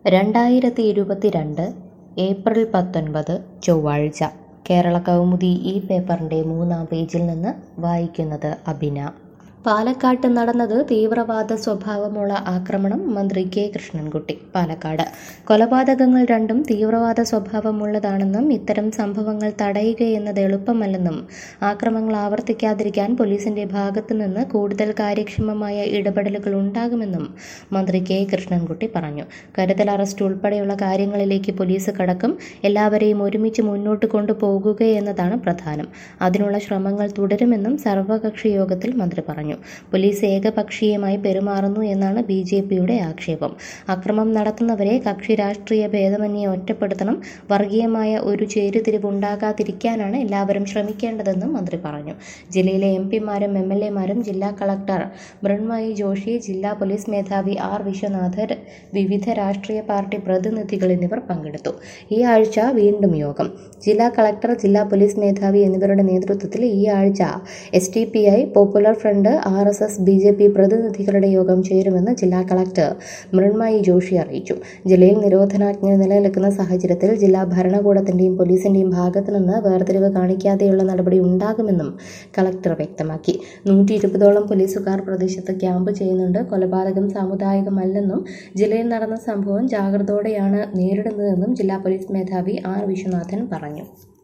രണ്ടായിരത്തി ഇരുപത്തിരണ്ട് ഏപ്രിൽ പത്തൊൻപത് ചൊവ്വാഴ്ച കേരള കൗമുദി ഈ പേപ്പറിൻ്റെ മൂന്നാം പേജിൽ നിന്ന് വായിക്കുന്നത് അബിന പാലക്കാട്ട് നടന്നത് തീവ്രവാദ സ്വഭാവമുള്ള ആക്രമണം മന്ത്രി കെ കൃഷ്ണൻകുട്ടി പാലക്കാട് കൊലപാതകങ്ങൾ രണ്ടും തീവ്രവാദ സ്വഭാവമുള്ളതാണെന്നും ഇത്തരം സംഭവങ്ങൾ തടയുകയെന്നത് എളുപ്പമല്ലെന്നും ആക്രമണങ്ങൾ ആവർത്തിക്കാതിരിക്കാൻ പോലീസിന്റെ ഭാഗത്തു നിന്ന് കൂടുതൽ കാര്യക്ഷമമായ ഇടപെടലുകൾ ഉണ്ടാകുമെന്നും മന്ത്രി കെ കൃഷ്ണൻകുട്ടി പറഞ്ഞു കരുതൽ അറസ്റ്റ് ഉൾപ്പെടെയുള്ള കാര്യങ്ങളിലേക്ക് പോലീസ് കടക്കും എല്ലാവരെയും ഒരുമിച്ച് മുന്നോട്ട് കൊണ്ടുപോകുകയെന്നതാണ് പ്രധാനം അതിനുള്ള ശ്രമങ്ങൾ തുടരുമെന്നും സർവകക്ഷി യോഗത്തിൽ മന്ത്രി പറഞ്ഞു പോലീസ് ഏകപക്ഷീയമായി പെരുമാറുന്നു എന്നാണ് ബി ജെ പിയുടെ ആക്ഷേപം അക്രമം നടത്തുന്നവരെ കക്ഷി രാഷ്ട്രീയ ഭേദമന്യേ ഒറ്റപ്പെടുത്തണം വർഗീയമായ ഒരു ചേരുതിരിവുണ്ടാകാതിരിക്കാനാണ് എല്ലാവരും ശ്രമിക്കേണ്ടതെന്നും മന്ത്രി പറഞ്ഞു ജില്ലയിലെ എം പിമാരും എം എൽ എമാരും ജില്ലാ കളക്ടർ മൃണ്മയി ജോഷി ജില്ലാ പോലീസ് മേധാവി ആർ വിശ്വനാഥർ വിവിധ രാഷ്ട്രീയ പാർട്ടി പ്രതിനിധികൾ എന്നിവർ പങ്കെടുത്തു ഈ ആഴ്ച വീണ്ടും യോഗം ജില്ലാ കളക്ടർ ജില്ലാ പോലീസ് മേധാവി എന്നിവരുടെ നേതൃത്വത്തിൽ ഈ ആഴ്ച S T P I popular front R S S B J P പ്രതിനിധികളുടെ യോഗം ചേരുമെന്ന് ജില്ലാ കളക്ടർ മൃണ്മയി ജോഷി അറിയിച്ചു ജില്ലയിൽ നിരോധനാജ്ഞ നിലനിൽക്കുന്ന സാഹചര്യത്തിൽ ജില്ലാ ഭരണകൂടത്തിന്റെയും പോലീസിന്റെയും ഭാഗത്തു നിന്ന് വേർതിരിവ് കാണിക്കാതെയുള്ള നടപടി ഉണ്ടാകുമെന്നും കളക്ടർ വ്യക്തമാക്കി നൂറ്റി ഇരുപതോളം പോലീസുകാർ പ്രദേശത്ത് ക്യാമ്പ് ചെയ്യുന്നുണ്ട് കൊലപാതകം സാമുദായികമല്ലെന്നും ജില്ലയിൽ നടന്ന സംഭവം ജാഗ്രതയോടെയാണ് നേരിടുന്നതെന്നും ജില്ലാ പോലീസ് മേധാവി ആർ വിശ്വനാഥൻ പറഞ്ഞു